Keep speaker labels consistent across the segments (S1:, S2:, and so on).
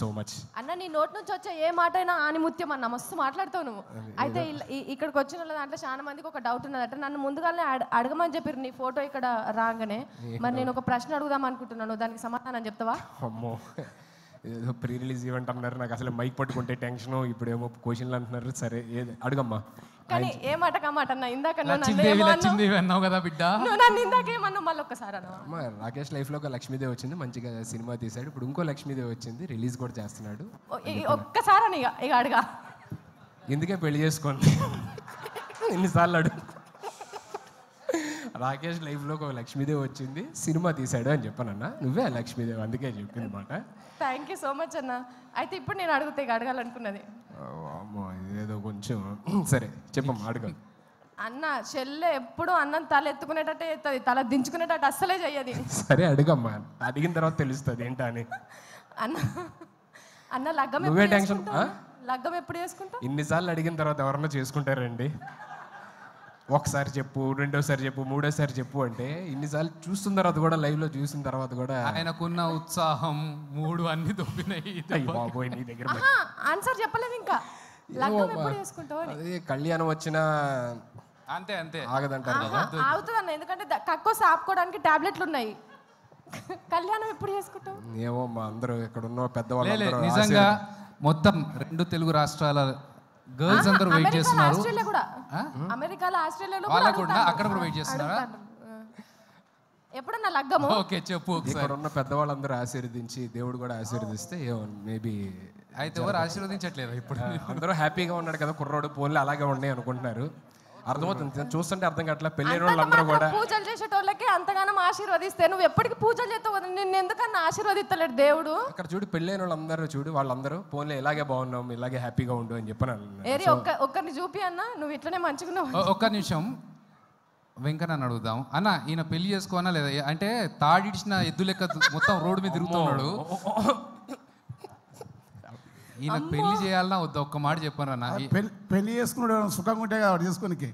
S1: So much
S2: అన్న నీ note నుంచి వచ్చే ఏ మాట అయినా ఆనిముత్యం అన్న మస్తు మాట్లాడతావు నువ్వు అయితే ఇల్- ఈ- ఇక్కడికి వచ్చిన వాళ్ళ దాంట్లో చాలా మందికి ఒక డౌట్ ఉన్నదట నన్ను ముందుగానే అడ- అడగమని చెప్పారు నీ ఫోటో ఇక్కడ రాగానే మరి నేను ఒక ప్రశ్న అడుగుదాం అనుకుంటున్నాను దానికి సమాధానం చెప్తావా
S1: అమ్మో ఏదో ప్రీ రిలీజ్ ఈవెంట్ అన్నారు నాకు అసలు మైక్ పట్టుకుంటే టెన్షన్ ఇప్పుడేమో క్వశ్చన్లు అంటున్నారు సరే ఏది అడుగమ్మా
S2: కానీ ఏ మాట మాట అన్న ఇందాక నువ్వు నన్ను
S3: లచ్చిందేవి
S2: ఏమో అన్నావు.
S3: లచ్చిందేవి అన్నావు కదా బిడ్డ
S2: నువ్వు నన్ను ఇందాక ఏమన్నావు మళ్ళీ ఒక్కసారి అన్న
S1: అమ్మ రాకేష్ లైఫ్లో ఒక లక్ష్మీదేవి వచ్చింది మంచిగా సినిమా తీశాడు ఇప్పుడు ఇంకో లక్ష్మీదేవి వచ్చింది రిలీజ్ కూడా చేస్తున్నాడు
S2: ఒక్కసారి అని ఇక ఇక అడగా
S1: ఎందుకే పెళ్లి చేసుకోండి ఎన్నిసార్లు అడుగు రాకేష్ లైఫ్లో ఒక లక్ష్మీదేవి వచ్చింది సినిమా తీశాడు అని చెప్పానన్నా నువ్వే ఆ లక్ష్మీదేవి అందుకే చెప్పింది మాట
S2: థ్యాంక్ యూ సో మచ్ అన్న అయితే ఇప్పుడు నేను అడుగుతా ఇక అడగాలనుకున్నది
S1: అమ్మో ఇదేదో కొంచెం సరే చెప్పమ్మా అడుగు
S2: అన్న చెల్లె ఎప్పుడు అన్నం తల ఎత్తుకునేటట్టే ఎత్తది తల దించుకునేటట్టు అస్సలే చెయ్యది
S1: సరే అడుగమ్మా అడిగిన తర్వాత తెలుస్తుంది ఏంటా అని
S2: అన్న అన్న లగ్గం
S1: నువ్వే
S2: ఎప్పుడు
S1: టెన్షన్
S2: చేసుకుంటావు? లగ్గం ఎప్పుడు చేసుకుంటావు
S1: ఇన్నిసార్లు అడిగిన తర్వాత ఎవరన్నా చేసుకుంటారండి ఒకసారి చెప్పు రెండోసారి చెప్పు మూడోసారి చెప్పు అంటే ఇన్నిసార్లు చూస్తున్న తర్వాత కూడా లైవ్ లో చూసిన తర్వాత కూడా
S3: ఆయనకున్న ఉత్సాహం మూడు అన్ని దొబ్బినాయి
S1: అయ్య బాబోయ్ నీ దగ్గర మరి.
S2: ఆహా, ఆన్సర్ చెప్పలేదు ఇంకా లగ్గం ఎప్పుడు చేసుకుంటావు అని
S1: అదే కళ్యాణం వచ్చినా
S3: అంతే అంతే
S1: ఆగదంటారు కదా
S2: ఆగుతుంది అన్న ఎందుకంటే ద- కక్కోసి ఆపుకోవడానికి టాబ్లెట్లు ఉన్నాయి కళ్యాణం ఎప్పుడు చేసుకుంటావు
S1: ఏమో మా అందరూ ఇక్కడ ఉన్న
S3: లే, లే,
S1: పెద్దవాళ్ళు
S3: నిజంగా మొత్తం రెండు తెలుగు రాష్ట్రాల గర్ల్స్ అందరూ వెయిట్
S2: అమెరికాలో
S3: చేస్తున్నారు
S2: ఆస్ట్రేలియా కూడా అమెరికాలో ఆస్ట్రేలియాలో కూడా
S3: వాళ్ళకు కూడా
S2: అడుగుతారు.
S3: అక్కడ కూడా వెయిట్ చేస్తున్నారా
S2: అడుగుతారు. ఆ. ఎప్పుడన్నా లగ్గము
S3: ఓకే చెప్పు ఒకసారి
S1: ఇక్కడ ఉన్న పెద్దవాళ్ళందరూ ఆశీర్వదించి దేవుడు కూడా ఆశీర్వదిస్తే మేబీ
S3: అయితే ఎవరు ఆశీర్వదించట్లేదు ఇప్పుడు
S1: అందరూ హ్యాపీగా ఉన్నాడు కదా కుర్రోడు పోన్లు అలాగే ఉన్నాయి అనుకుంటున్నారు అర్థమవుతుంది చూస్తుంటే అర్థం కావట్లే పెళ్ళైన వాళ్ళందరూ కూడా
S2: పూజలు చేసేటోళ్ళకి అంతగానం ఆశీర్వదిస్తే నువ్వు ఎప్పటికి పూజలు చేస్తావు కదా, నిన్ను ఎందుకన్నా ఆశీర్వదిస్తలేడు దేవుడు
S1: అక్కడ చూడు పెళ్ళైన వాళ్ళందరూ చూడు వాళ్ళందరూ పోన్లే ఇలాగే బాగున్నాం ఇలాగే హ్యాపీగా ఉండు అని చెప్పని అన్నారు.
S2: ఏరి ఒక్క ఒక్కరిని చూపి అన్న నువ్వు ఇట్లనే మంచిగున్నావు
S3: ఒ- ఒక్క నిమిషం వెంకన్న అడుగుదాం అన్న ఈయన పెళ్లి చేసుకోవాలా లేదా అంటే తాడిడిచిన ఎద్దు లెక్క మొత్తం రోడ్డు మీద తిరుగుతున్నాడు ఈయన పెళ్లి చేయాలన్నా వద్దా ఒక్క మాట చెప్పాను అన్న ఈ-
S4: పెళ్లి పెళ్లి చేసుకున్నాడు ఏమైనా సుఖంగా ఉంటే కాబట్టి చేసుకోనికి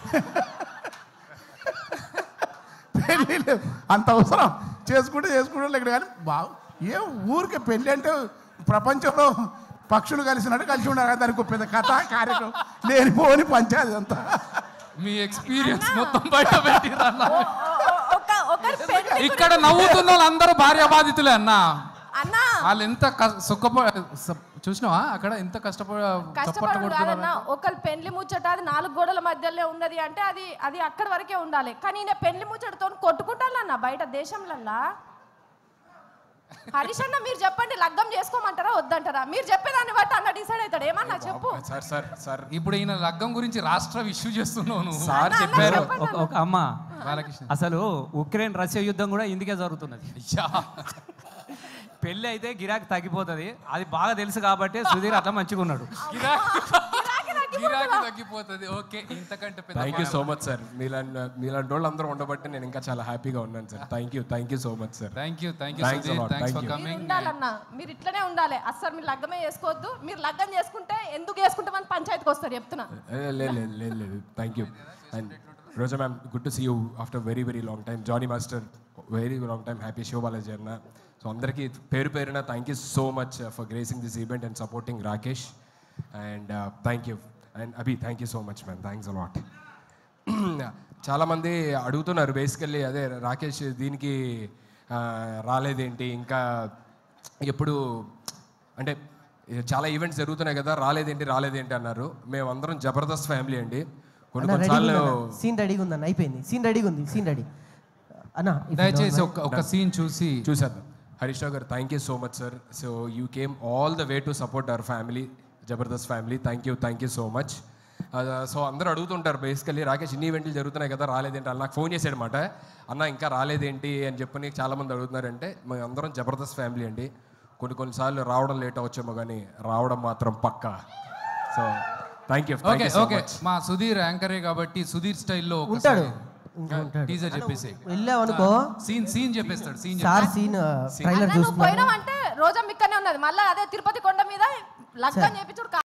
S4: పెళ్ళి లేదు. అంత అవసరం చేసుకుంటే చేసుకుంటే ఇక్కడ కానీ బాగు ఏ ఊరికే పెళ్ళి అంటే ప్రపంచంలో పక్షులు కలిసినట్టు కలిసి ఉండాలి కదా దానికి ఒక పెద్ద కథ కార్యక్రమం లేనిపోని పంచాయతీ అంతా
S3: మీ ఎక్స్పీరియన్స్ మొత్తం బయట పెట్టిరన్న
S2: ఓ- ఓ- ఒక ఒకరి పెళ్లి
S3: ఇక్కడ నవ్వుతున్న వాళ్ళందరూ భార్య బాధితులే అన్న
S2: అన్న
S3: వాళ్ళు ఎంత క- సుఖప స- చూసినావా అక్కడ ఎంత కష్టపడ చప్పట్లు
S2: కష్టపడు
S3: కొడుతున్నారు
S2: కాదన్న ఒకరి పెళ్లి ముచ్చట అది నాలుగు గోడల మధ్యలో ఉన్నది అంటే అది అది అక్కడి వరకే ఉండాలి కానీ ఈయన పెళ్లి ముచ్చటతో కొట్టుకుంటానన్న బయట దేశంలల్లా హరీష్ అన్న మీరు చెప్పండి లగ్గం చేసుకోమంటారా వద్దంటారా మీరు చెప్పేదాన్ని బట్టి అన్న డిసైడ్ అవుతాడు ఏమన్నా చెప్పు
S1: సార్ సార్ సార్
S3: ఇప్పుడు ఈయన లగ్గం గురించి రాష్ట్ర ఇష్యూ చేస్తున్నావు నువ్వు
S1: సార్ చెప్పారు
S5: ఒక ఒక అమ్మ
S3: బాలకృష్ణ
S5: అసలు ఉక్రెయిన్ రష్యా యుద్ధం కూడా ఇందుకే జరుగుతున్నది
S3: అయ్యా
S5: పెళ్ళి అయితే గిరాకీ తగ్గిపోతుంది అది బాగా తెలుసు కాబట్టి సుధీర్ అట్లా మంచిగా ఉన్నాడు
S3: గిరాకీ తగ్గిపోతుంది ఓకే ఇంతకంటే పెద్ద
S1: thank you so much sir మీలాంటి మీలాంటి వాళ్ళు అందరూ ఉండబట్టి నేను ఇంకా చాలా హ్యాపీగా ఉన్నాను sir thank you thank you so much sir
S3: thank you thank you
S1: Thanks a lot,
S3: thanks
S1: thank
S3: for
S1: you.
S2: మీరు
S3: కమింగ్
S2: ఉండాలన్న మీరు ఇట్లనే ఉండాలి అస్సలు మీరు లగ్గమే చేసుకోవద్దు మీరు లగ్గం చేసుకుంటే ఎందుకు చేసుకుంటామని పంచాయతీకి వస్తారు చెప్తున్నా
S1: లేదు లేదు లేదు లేదు thank you and Roja ma'am good to see you after very very long time Jani master very long time happy show Balaji అన్న సో అందరికీ పేరు పేరున thank you so much for gracing this event and supporting Rakesh and thank you and Abhi thank you so much ma'am thanks a lot చాలామంది అడుగుతున్నారు basically అదే రాకేష్ దీనికి ఆ, రాలేదేంటి ఇంకా ఎప్పుడు అంటే చాలా ఈవెంట్స్ జరుగుతున్నాయి కదా రాలేదేంటి రాలేదేంటి అన్నారు మేమందరం జబర్దస్త్ ఫ్యామిలీ అండి కొన్ని కొన్నిసార్లు
S6: సీన్ రెడీగా ఉందన్న అయిపోయింది సీన్ రెడీగా ఉంది సీన్ రెడీ అన్న if you don't
S3: దయచేసి
S6: mind.
S3: ఒక ఒక సీన్ చూసి
S1: చూసేద్దాం హరీష్ రావు గారు thank you so much sir so you came all the way to support our family Jabardasth family thank you thank you so much so అందరూ అడుగుతుంటారు బేసికల్లీ రాకేష్ ఇన్ని ఈవెంట్లు జరుగుతున్నాయి కదా రాలేదేంటి అన్న నాకు ఫోన్ చేశాడనమాట అన్న ఇంకా రాలేదేంటి అని చెప్పని చాలామంది అడుగుతున్నారంటే మేము అందరం జబర్దస్త్ ఫ్యామిలీ అండి కొన్ని కొన్నిసార్లు రావడం లేట్ అవచ్చేమో కానీ రావడం మాత్రం పక్కా so thank you
S3: okay okay మా సుధీర్ యాంకరే కాబట్టి సుధీర్ స్టైల్లో
S6: ఉంటాడు ఇంకా ఉంటాడు
S3: టీజర్ చెప్పేసి
S6: వెళ్ళావనుకో
S3: సీన్ సీన్ చెప్పేస్తాడు సీన్
S6: సార్ సీన్ ట్రైలర్
S2: అన్న నువ్వు
S6: చూస్తున్నాను
S2: పోయినావంటే రోజా మిక్కనే ఉన్నది మళ్ళీ అదే తిరుపతి కొండ మీద లగ్గం చేపించుడు